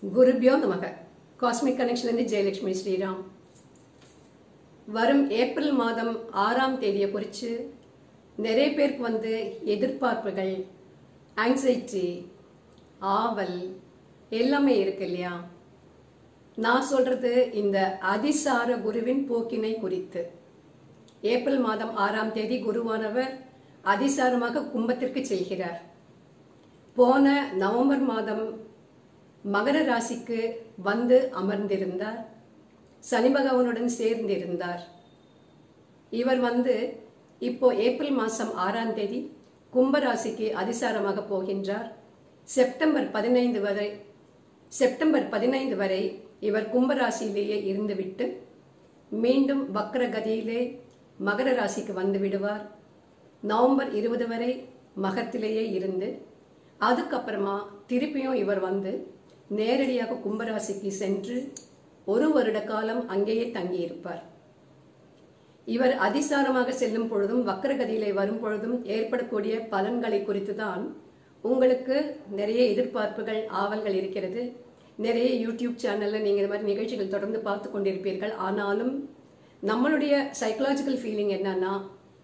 குருபியோ நமக காஸ்மிக் கனெக்ஷன்லேருந்து ஜெயலட்சுமி ஸ்ரீராம் வரும் ஏப்ரல் மாதம் ஆறாம் தேதியை குறித்து நிறைய பேருக்கு வந்து எதிர்பார்ப்புகள் ஆங்ஸைட்டி ஆவல் எல்லாமே இருக்கு இல்லையா நான் சொல்றது இந்த அதிசார குருவின் போக்கினை குறித்து ஏப்ரல் மாதம் ஆறாம் தேதி குருவானவர் அதிசாரமாக கும்பத்திற்கு செல்கிறார் போன நவம்பர் மாதம் மகர ராசிக்கு வந்து அமர்ந்திருந்தார் சனி பகவானுடன் சேர்ந்திருந்தார் இவர் வந்து இப்போ ஏப்ரல் மாசம் ஆறாம் தேதி கும்ப ராசிக்கு அதிசாரமாக போகின்றார் செப்டம்பர் பதினைந்து வரை செப்டம்பர் பதினைந்து வரை இவர் கும்ப ராசியிலேயே இருந்துவிட்டு மீண்டும் வக்ர கதியிலே மகர ராசிக்கு வந்து விடுவார் நவம்பர் இருபது வரை மகத்திலேயே இருந்து அதுக்கப்புறமா திருப்பியும் இவர் வந்து நேரடியாக கும்பராசிக்கு சென்று ஒரு வருட காலம் அங்கேயே தங்கியிருப்பார் இவர் அதிசாரமாக செல்லும் பொழுதும் வக்கரகதியிலே வரும் பொழுதும் ஏற்படக்கூடிய பலன்களை குறித்து தான் உங்களுக்கு நிறைய எதிர்பார்ப்புகள் ஆவல்கள் இருக்கிறது நிறைய யூடியூப் சேனல்ல நீங்க இந்த மாதிரி நிகழ்ச்சிகள் தொடர்ந்து பார்த்து கொண்டிருப்பீர்கள் ஆனாலும் நம்மளுடைய சைக்கலாஜிக்கல் ஃபீலிங் என்னன்னா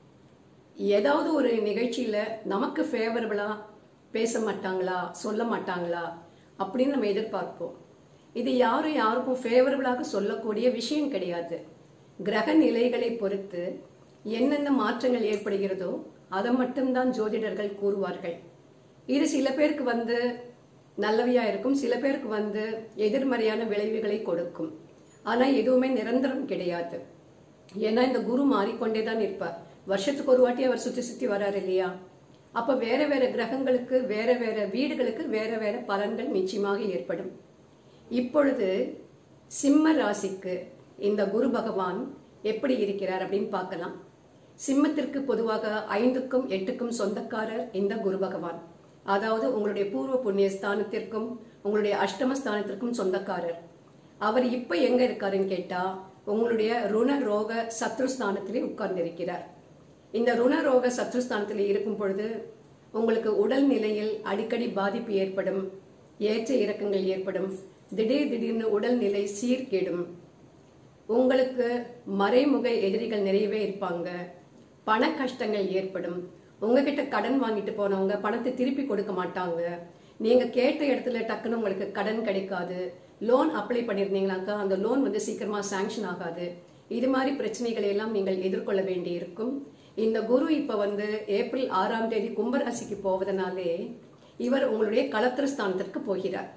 ஏதாவது ஒரு நிகழ்ச்சியில நமக்கு ஃபேவரபிளா பேச மாட்டாங்களா சொல்ல மாட்டாங்களா அப்படின்னு நம்ம எதிர்பார்ப்போம் இது யாரும் யாருக்கும் ஃபேவரபிளாக சொல்லக்கூடிய விஷயம் கிடையாது கிரக நிலைகளை பொறுத்து என்னென்ன மாற்றங்கள் ஏற்படுகிறதோ அதை மட்டும்தான் ஜோதிடர்கள் கூறுவார்கள் இது சில பேருக்கு வந்து நல்லவையா இருக்கும் சில பேருக்கு வந்து எதிர்மறையான விளைவுகளை கொடுக்கும் ஆனா எதுவுமே நிரந்தரம் கிடையாது ஏன்னா இந்த குரு மாறிக்கொண்டே தான் இருப்பார் வருஷத்துக்கு ஒரு வாட்டி அவர் சுத்தி சுத்தி வராரு இல்லையா அப்ப வேற வேற கிரகங்களுக்கு வேற வேற வீடுகளுக்கு வேற வேற பலன்கள் நிச்சயமாக ஏற்படும் இப்பொழுது சிம்ம ராசிக்கு இந்த குரு பகவான் எப்படி இருக்கிறார் அப்படின்னு பார்க்கலாம் சிம்மத்திற்கு பொதுவாக ஐந்துக்கும் எட்டுக்கும் சொந்தக்காரர் இந்த குரு பகவான் அதாவது உங்களுடைய பூர்வ புண்ணிய ஸ்தானத்திற்கும் உங்களுடைய அஷ்டம ஸ்தானத்திற்கும் சொந்தக்காரர் அவர் இப்ப எங்க இருக்காருன்னு கேட்டா உங்களுடைய ருண ரோக சத்ருஸ்தானத்திலே உட்கார்ந்திருக்கிறார் இந்த ருணரோக சத்ருஸ்தானத்தில் இருக்கும் பொழுது உங்களுக்கு உடல் நிலையில் அடிக்கடி பாதிப்பு ஏற்படும் ஏற்ற இறக்கங்கள் ஏற்படும் திடீர் திடீர்னு உடல்நிலை சீர்கேடும் உங்களுக்கு மறைமுக எதிரிகள் நிறையவே இருப்பாங்க பண கஷ்டங்கள் ஏற்படும் உங்ககிட்ட கடன் வாங்கிட்டு போனவங்க பணத்தை திருப்பி கொடுக்க மாட்டாங்க நீங்க கேட்ட இடத்துல டக்குன்னு உங்களுக்கு கடன் கிடைக்காது லோன் அப்ளை பண்ணியிருந்தீங்களாக்கா அந்த லோன் வந்து சீக்கிரமா சாங்ஷன் ஆகாது இது மாதிரி பிரச்சனைகளை எல்லாம் நீங்கள் எதிர்கொள்ள வேண்டி இருக்கும் இந்த குரு இப்ப வந்து ஏப்ரல் ஆறாம் தேதி கும்பராசிக்கு போவதனாலே இவர் உங்களுடைய களத்திர ஸ்தானத்திற்கு போகிறார்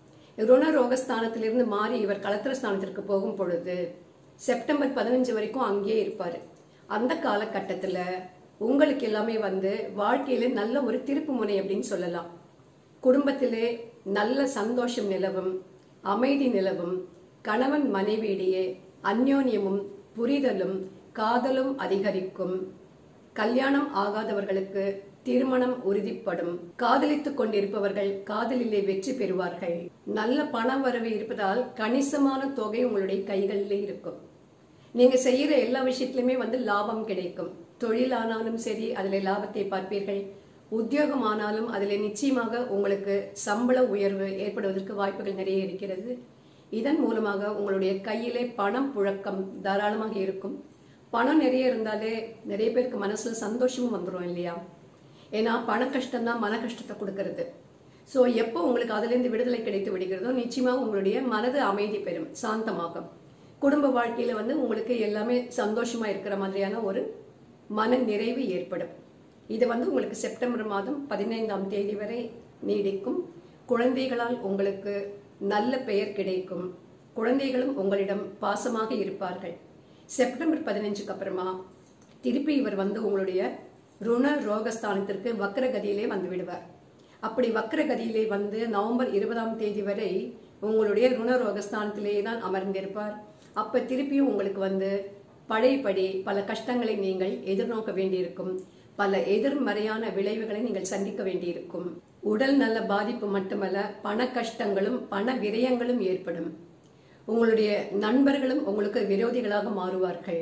ருணரோகஸ்தானத்திலிருந்து மாறி இவர் களத்திர ஸ்தானத்திற்கு போகும் பொழுது செப்டம்பர் பதினஞ்சு வரைக்கும் அங்கேயே இருப்பாரு அந்த காலகட்டத்துல உங்களுக்கு எல்லாமே வந்து வாழ்க்கையில நல்ல ஒரு திருப்பு முனை அப்படின்னு சொல்லலாம் குடும்பத்திலே நல்ல சந்தோஷம் நிலவும் அமைதி நிலவும் கணவன் மனைவியிடையே அந்யோன்யமும் புரிதலும் காதலும் அதிகரிக்கும் கல்யாணம் ஆகாதவர்களுக்கு திருமணம் உறுதிப்படும் காதலித்துக் கொண்டிருப்பவர்கள் காதலிலே வெற்றி பெறுவார்கள் நல்ல பண வரவு இருப்பதால் கணிசமான தொகை உங்களுடைய கைகளிலே இருக்கும் நீங்க செய்யற எல்லா விஷயத்திலுமே வந்து லாபம் கிடைக்கும் தொழிலானாலும் சரி அதுல லாபத்தை பார்ப்பீர்கள் உத்தியோகம் ஆனாலும் அதுல நிச்சயமாக உங்களுக்கு சம்பள உயர்வு ஏற்படுவதற்கு வாய்ப்புகள் நிறைய இருக்கிறது இதன் மூலமாக உங்களுடைய கையிலே பணம் புழக்கம் தாராளமாக இருக்கும் பணம் நிறைய இருந்தாலே நிறைய பேருக்கு மனசுல சந்தோஷமும் வந்துடும் இல்லையா ஏன்னா பண கஷ்டம் தான் மன கஷ்டத்தை கொடுக்கறது ஸோ எப்போ உங்களுக்கு அதுலேருந்து விடுதலை கிடைத்து விடுகிறதோ நிச்சயமாக உங்களுடைய மனது அமைதி பெறும் சாந்தமாகும் குடும்ப வாழ்க்கையில வந்து உங்களுக்கு எல்லாமே சந்தோஷமா இருக்கிற மாதிரியான ஒரு மன நிறைவு ஏற்படும் இது வந்து உங்களுக்கு செப்டம்பர் மாதம் பதினைந்தாம் தேதி வரை நீடிக்கும் குழந்தைகளால் உங்களுக்கு நல்ல பெயர் கிடைக்கும் குழந்தைகளும் உங்களிடம் பாசமாக இருப்பார்கள் செப்டம்பர் பதினஞ்சுக்கு அப்புறமா திருப்பி இவர் வந்து உங்களுடைய ருண ரோகஸ்தானத்திற்கு வக்கரகதியிலே வந்து விடுவார் அப்படி வக்கரகதியிலே வந்து நவம்பர் இருபதாம் தேதி வரை உங்களுடைய ருண ரோகஸ்தானத்திலேயே தான் அமர்ந்திருப்பார் அப்ப திருப்பியும் உங்களுக்கு வந்து பழையபடி பல கஷ்டங்களை நீங்கள் எதிர்நோக்க வேண்டியிருக்கும் பல எதிர்மறையான விளைவுகளை நீங்கள் சந்திக்க வேண்டியிருக்கும் உடல் நல பாதிப்பு மட்டுமல்ல பண கஷ்டங்களும் பண விரயங்களும் ஏற்படும் உங்களுடைய நண்பர்களும் உங்களுக்கு விரோதிகளாக மாறுவார்கள்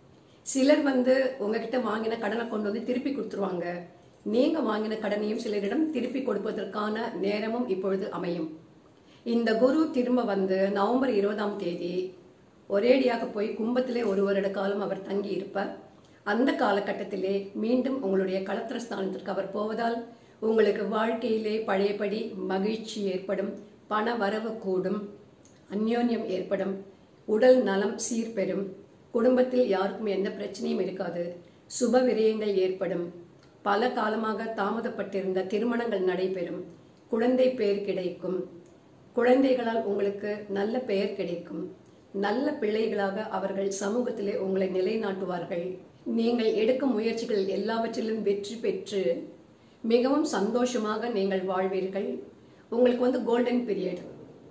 சிலர் வந்து உங்ககிட்ட வாங்கின கடனை கொண்டு வந்து திருப்பி கொடுத்துருவாங்க நீங்க வாங்கின கடனையும் சிலரிடம் திருப்பி கொடுப்பதற்கான நேரமும் இப்பொழுது அமையும் இந்த குரு திரும்ப வந்து நவம்பர் இருபதாம் தேதி ஒரேடியாக போய் கும்பத்திலே ஒரு வருட காலம் அவர் தங்கி இருப்பார் அந்த காலகட்டத்திலே மீண்டும் உங்களுடைய களத்திர ஸ்தானத்திற்கு அவர் போவதால் உங்களுக்கு வாழ்க்கையிலே பழையபடி மகிழ்ச்சி ஏற்படும் பண வரவு கூடும் அந்யோன்யம் ஏற்படும் உடல் நலம் சீர்பெறும் குடும்பத்தில் யாருக்கும் எந்த பிரச்சனையும் இருக்காது சுப விரயங்கள் ஏற்படும் பல காலமாக தாமதப்பட்டிருந்த திருமணங்கள் நடைபெறும் குழந்தை பெயர் கிடைக்கும் குழந்தைகளால் உங்களுக்கு நல்ல பெயர் கிடைக்கும் நல்ல பிள்ளைகளாக அவர்கள் சமூகத்திலே உங்களை நிலைநாட்டுவார்கள் நீங்கள் எடுக்கும் முயற்சிகள் எல்லாவற்றிலும் வெற்றி பெற்று மிகவும் சந்தோஷமாக நீங்கள் வாழ்வீர்கள் உங்களுக்கு வந்து கோல்டன் பீரியட்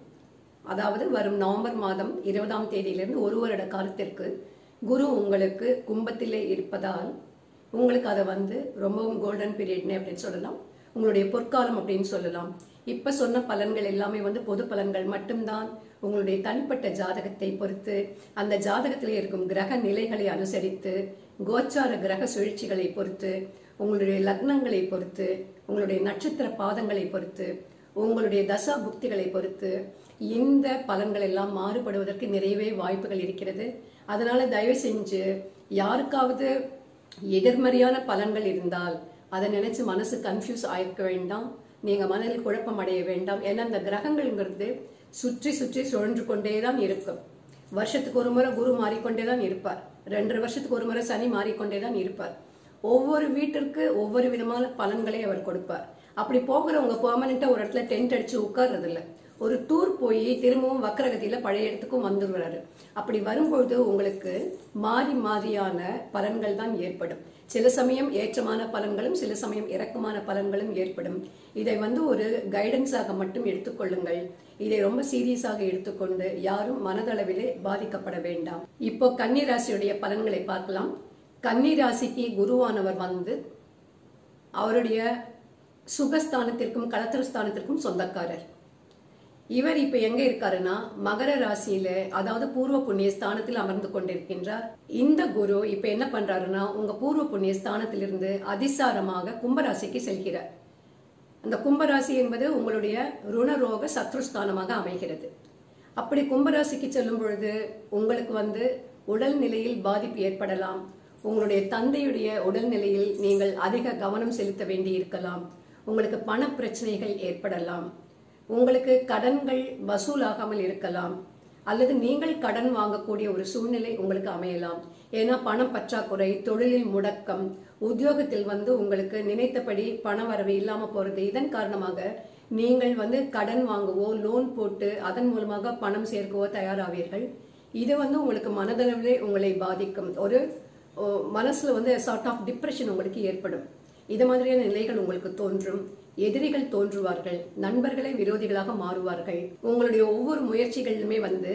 அதாவது வரும் நவம்பர் மாதம் இருபதாம் தேதியிலிருந்து ஒரு வருட காலத்திற்கு குரு உங்களுக்கு கும்பத்திலே இருப்பதால் உங்களுக்கு அதை வந்து ரொம்பவும் கோல்டன் பீரியட்னு அப்படின்னு சொல்லலாம் உங்களுடைய பொற்காலம் அப்படின்னு சொல்லலாம் இப்ப சொன்ன பலன்கள் எல்லாமே வந்து பொது பலன்கள் மட்டும்தான் உங்களுடைய தனிப்பட்ட ஜாதகத்தை பொறுத்து அந்த ஜாதகத்திலே இருக்கும் கிரக நிலைகளை அனுசரித்து கோச்சார கிரக சுழற்சிகளை பொறுத்து உங்களுடைய லக்னங்களை பொறுத்து உங்களுடைய நட்சத்திர பாதங்களை பொறுத்து உங்களுடைய தசா புக்திகளை பொறுத்து இந்த பலன்கள் எல்லாம் மாறுபடுவதற்கு நிறையவே வாய்ப்புகள் இருக்கிறது அதனால தயவு செஞ்சு யாருக்காவது எதிர்மறையான பலன்கள் இருந்தால் அதை நினைச்சு மனசு கன்ஃபியூஸ் ஆயிருக்க வேண்டாம் நீங்க மனதில் குழப்பம் அடைய வேண்டாம் ஏன்னா இந்த கிரகங்கள்ங்கிறது சுற்றி சுற்றி சுழன்று கொண்டே தான் இருக்கும் வருஷத்துக்கு ஒரு முறை குரு மாறிக்கொண்டே தான் இருப்பார் ரெண்டரை வருஷத்துக்கு ஒரு முறை சனி மாறிக்கொண்டே தான் இருப்பார் ஒவ்வொரு வீட்டிற்கு ஒவ்வொரு விதமான பலன்களை அவர் கொடுப்பார் அப்படி போகிறவங்க பெர்மனண்டா ஒரு இடத்துல டென்ட் அடிச்சு உட்கார்றது இல்ல ஒரு டூர் போய் திரும்பவும் வக்கரகதியில பழைய இடத்துக்கும் வந்துடுறாரு அப்படி வரும்பொழுது உங்களுக்கு மாறி மாறியான பலன்கள் தான் ஏற்படும் சில சமயம் ஏற்றமான பலன்களும் சில சமயம் இறக்கமான பலன்களும் ஏற்படும் இதை வந்து ஒரு கைடன்ஸாக மட்டும் எடுத்துக்கொள்ளுங்கள் இதை ரொம்ப சீரியஸாக எடுத்துக்கொண்டு யாரும் மனதளவிலே பாதிக்கப்பட வேண்டாம் இப்போ கன்னிராசியுடைய பலன்களை பார்க்கலாம் கன்னிராசிக்கு குருவானவர் வந்து அவருடைய சுகஸ்தானத்திற்கும் களத்திரஸ்தானத்திற்கும் சொந்தக்காரர் இவர் இப்ப எங்க இருக்காருன்னா மகர ராசியில அதாவது பூர்வ புண்ணிய ஸ்தானத்தில் அமர்ந்து கொண்டிருக்கின்றார் இந்த குரு இப்ப என்ன பண்றாருன்னா உங்க பூர்வ புண்ணிய ஸ்தானத்திலிருந்து அதிசாரமாக கும்பராசிக்கு செல்கிறார் அந்த கும்பராசி என்பது உங்களுடைய ருணரோக சத்ருஸ்தானமாக அமைகிறது அப்படி கும்பராசிக்கு செல்லும் பொழுது உங்களுக்கு வந்து உடல் நிலையில் பாதிப்பு ஏற்படலாம் உங்களுடைய தந்தையுடைய உடல்நிலையில் நீங்கள் அதிக கவனம் செலுத்த வேண்டி இருக்கலாம் உங்களுக்கு பண பிரச்சனைகள் ஏற்படலாம் உங்களுக்கு கடன்கள் வசூலாகாமல் இருக்கலாம் அல்லது நீங்கள் கடன் வாங்கக்கூடிய ஒரு சூழ்நிலை உங்களுக்கு அமையலாம் ஏன்னா பணம் பற்றாக்குறை தொழிலில் முடக்கம் உத்தியோகத்தில் வந்து உங்களுக்கு நினைத்தபடி பண வரவு இல்லாம போறது இதன் காரணமாக நீங்கள் வந்து கடன் வாங்கவோ லோன் போட்டு அதன் மூலமாக பணம் சேர்க்கவோ தயாராவீர்கள் இது வந்து உங்களுக்கு மனதளவிலே உங்களை பாதிக்கும் ஒரு ஓ, மனசுல வந்து சார்ட் ஆஃப் டிப்ரெஷன் உங்களுக்கு ஏற்படும் இது மாதிரியான நிலைகள் உங்களுக்கு தோன்றும் எதிரிகள் தோன்றுவார்கள் நண்பர்களே விரோதிகளாக மாறுவார்கள் உங்களுடைய ஒவ்வொரு முயற்சிகளிலுமே வந்து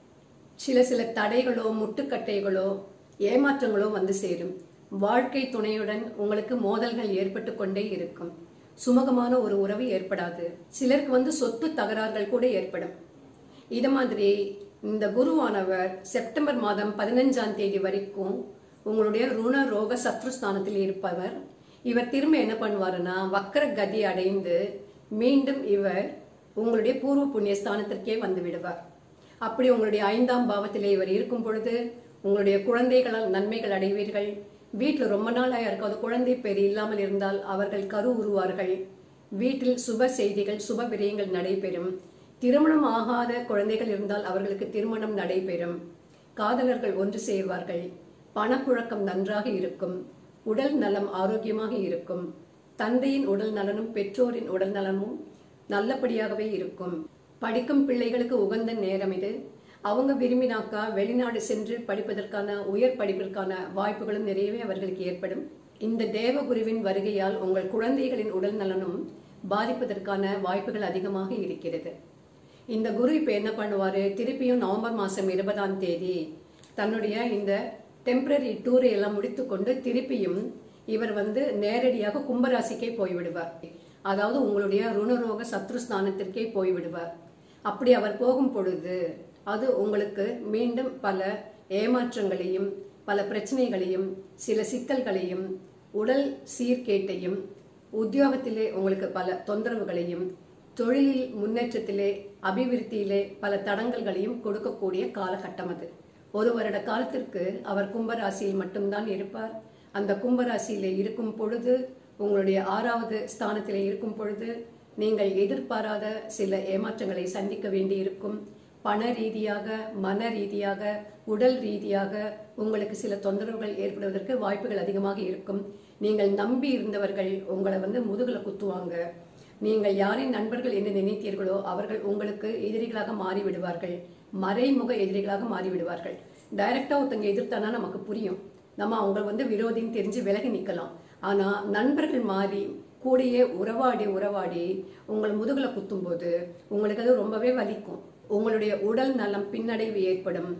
சில சில தடைகளோ முட்டுக்கட்டைகளோ ஏமாற்றங்களோ வந்து சேரும் வாழ்க்கை துணையுடன் உங்களுக்கு மோதல்கள் ஏற்பட்டு கொண்டே இருக்கும் சுமூகமான ஒரு உறவு ஏற்படாது சிலருக்கு வந்து சொத்து தகராறுகள் கூட ஏற்படும் இது மாதிரி இந்த குருவானவர் செப்டம்பர் மாதம் பதினஞ்சாம் தேதி வரைக்கும் உங்களுடைய ருண ரோக சத்ருஸ்தானத்தில் இருப்பவர் இவர் திரும்ப என்ன பண்ணுவாருன்னா வக்கர கதி அடைந்து மீண்டும் இவர் உங்களுடைய பூர்வ புண்ணிய ஸ்தானத்திற்கே வந்து விடுவார் அப்படி உங்களுடைய ஐந்தாம் பாவத்திலே இவர் இருக்கும் பொழுது உங்களுடைய குழந்தைகளால் நன்மைகள் அடைவீர்கள் வீட்டில் ரொம்ப நாளாக யாருக்காவது குழந்தை பேர் இல்லாமல் இருந்தால் அவர்கள் கரு உருவார்கள் வீட்டில் சுப செய்திகள் சுப விரயங்கள் நடைபெறும் திருமணம் ஆகாத குழந்தைகள் இருந்தால் அவர்களுக்கு திருமணம் நடைபெறும் காதலர்கள் ஒன்று சேர்வார்கள் பணப்புழக்கம் நன்றாக இருக்கும் உடல் நலம் ஆரோக்கியமாக இருக்கும் தந்தையின் உடல் நலனும் பெற்றோரின் உடல் நலமும் நல்லபடியாகவே இருக்கும் படிக்கும் பிள்ளைகளுக்கு உகந்த நேரம் இது அவங்க விரும்பினாக்கா வெளிநாடு சென்று படிப்பதற்கான உயர் படிப்பிற்கான வாய்ப்புகளும் நிறையவே அவர்களுக்கு ஏற்படும் இந்த தேவகுருவின் வருகையால் உங்கள் குழந்தைகளின் உடல் நலனும் பாதிப்பதற்கான வாய்ப்புகள் அதிகமாக இருக்கிறது இந்த குரு இப்ப என்ன பண்ணுவாரு திருப்பியும் நவம்பர் மாசம் இருபதாம் தேதி தன்னுடைய இந்த டெம்பரரி டூரை எல்லாம் முடித்துக்கொண்டு திருப்பியும் இவர் வந்து நேரடியாக கும்பராசிக்கே போய்விடுவார் அதாவது உங்களுடைய ருணரோக சத்ருஸ்தானத்திற்கே போய்விடுவார் அப்படி அவர் போகும் பொழுது அது உங்களுக்கு மீண்டும் பல ஏமாற்றங்களையும் பல பிரச்சனைகளையும் சில சிக்கல்களையும் உடல் சீர்கேட்டையும் உத்தியோகத்திலே உங்களுக்கு பல தொந்தரவுகளையும் தொழிலில் முன்னேற்றத்திலே அபிவிருத்தியிலே பல தடங்கல்களையும் கொடுக்கக்கூடிய காலகட்டம் அது ஒரு வருட காலத்திற்கு அவர் கும்பராசியில் மட்டும்தான் இருப்பார் அந்த கும்பராசியிலே இருக்கும் பொழுது உங்களுடைய ஆறாவது ஸ்தானத்திலே இருக்கும் பொழுது நீங்கள் எதிர்பாராத சில ஏமாற்றங்களை சந்திக்க வேண்டியிருக்கும் பண ரீதியாக மன ரீதியாக உடல் ரீதியாக உங்களுக்கு சில தொந்தரவுகள் ஏற்படுவதற்கு வாய்ப்புகள் அதிகமாக இருக்கும் நீங்கள் நம்பி இருந்தவர்கள் உங்களை வந்து முதுகுல குத்துவாங்க நீங்கள் யாரின் நண்பர்கள் என்று நினைத்தீர்களோ அவர்கள் உங்களுக்கு எதிரிகளாக மாறிவிடுவார்கள் மறைமுக எதிரிகளாக மாறிவிடுவார்கள் டைரக்டா ஒருத்தங்க எதிர்த்தானா நமக்கு புரியும் நம்ம அவங்க வந்து விரோதின்னு தெரிஞ்சு விலகி நிக்கலாம் ஆனா நண்பர்கள் மாறி கூடயே உறவாடி உறவாடி உங்கள் முதுகுல குத்தும்போது உங்களுக்கு அது ரொம்பவே வலிக்கும் உங்களுடைய உடல் நலம் பின்னடைவு ஏற்படும்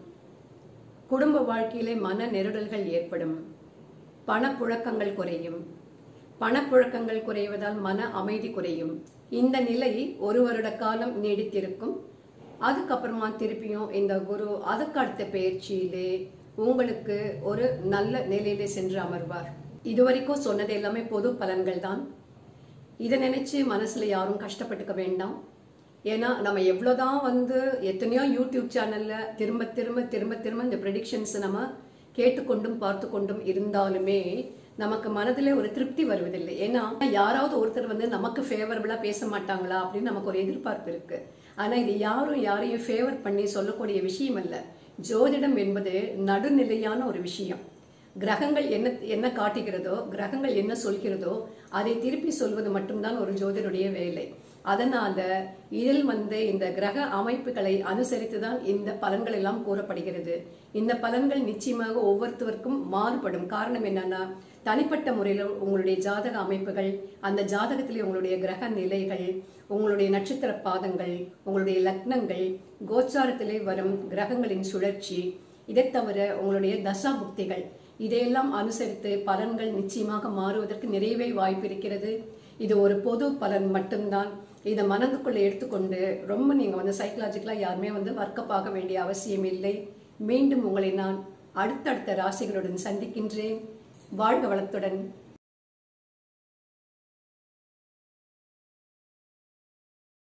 குடும்ப வாழ்க்கையிலே மன நெருடல்கள் ஏற்படும் பணப்புழக்கங்கள் குறையும் பணப்புழக்கங்கள் குறைவதால் மன அமைதி குறையும் இந்த நிலை ஒரு வருட காலம் நீடித்திருக்கும் அதுக்கப்புறமா திருப்பியும் இந்த குரு அதுக்கு அடுத்த பயிற்சியிலே உங்களுக்கு ஒரு நல்ல நிலையிலே சென்று அமர்வார் இதுவரைக்கும் சொன்னது எல்லாமே பொது பலன்கள் தான் இதை நினைச்சு மனசுல யாரும் கஷ்டப்பட்டுக்க வேண்டாம் ஏன்னா நம்ம எவ்வளவுதான் வந்து எத்தனையோ யூடியூப் சேனல்ல திரும்ப திரும்ப திரும்ப திரும்ப இந்த ப்ரெடிக்ஷன்ஸ் நம்ம கேட்டுக்கொண்டும் பார்த்து கொண்டும் இருந்தாலுமே நமக்கு மனதிலே ஒரு திருப்தி வருவதில்லை ஏன்னா யாராவது ஒருத்தர் வந்து நமக்கு ஃபேவரபிளா பேச மாட்டாங்களா அப்படின்னு நமக்கு ஒரு எதிர்பார்ப்பு இருக்கு ஆனா இது யாரும் யாரையும் ஃபேவர் பண்ணி சொல்லக்கூடிய விஷயம் அல்ல ஜோதிடம் என்பது நடுநிலையான ஒரு விஷயம் கிரகங்கள் என்ன என்ன காட்டுகிறதோ கிரகங்கள் என்ன சொல்கிறதோ அதை திருப்பி சொல்வது மட்டும்தான் ஒரு ஜோதிடருடைய வேலை அதனால இதில் வந்து இந்த கிரக அமைப்புகளை அனுசரித்து தான் இந்த பலன்கள் எல்லாம் கூறப்படுகிறது இந்த பலன்கள் நிச்சயமாக ஒவ்வொருத்தருக்கும் மாறுபடும் காரணம் என்னன்னா தனிப்பட்ட முறையில் உங்களுடைய ஜாதக அமைப்புகள் அந்த ஜாதகத்திலே உங்களுடைய கிரக நிலைகள் உங்களுடைய நட்சத்திர பாதங்கள் உங்களுடைய லக்னங்கள் கோச்சாரத்திலே வரும் கிரகங்களின் சுழற்சி இதை தவிர உங்களுடைய தசா புக்திகள் இதையெல்லாம் அனுசரித்து பலன்கள் நிச்சயமாக மாறுவதற்கு நிறையவே வாய்ப்பு இருக்கிறது இது ஒரு பொது பலன் மட்டும்தான் இதை மனதுக்குள்ள எடுத்துக்கொண்டு ரொம்ப நீங்க வந்து சைக்கலாஜிக்கலா யாருமே வந்து வர்க்கப் ஆக வேண்டிய அவசியம் இல்லை மீண்டும் உங்களை நான் அடுத்தடுத்த ராசிகளுடன் சந்திக்கின்றேன் வாழ்க வளத்துடன்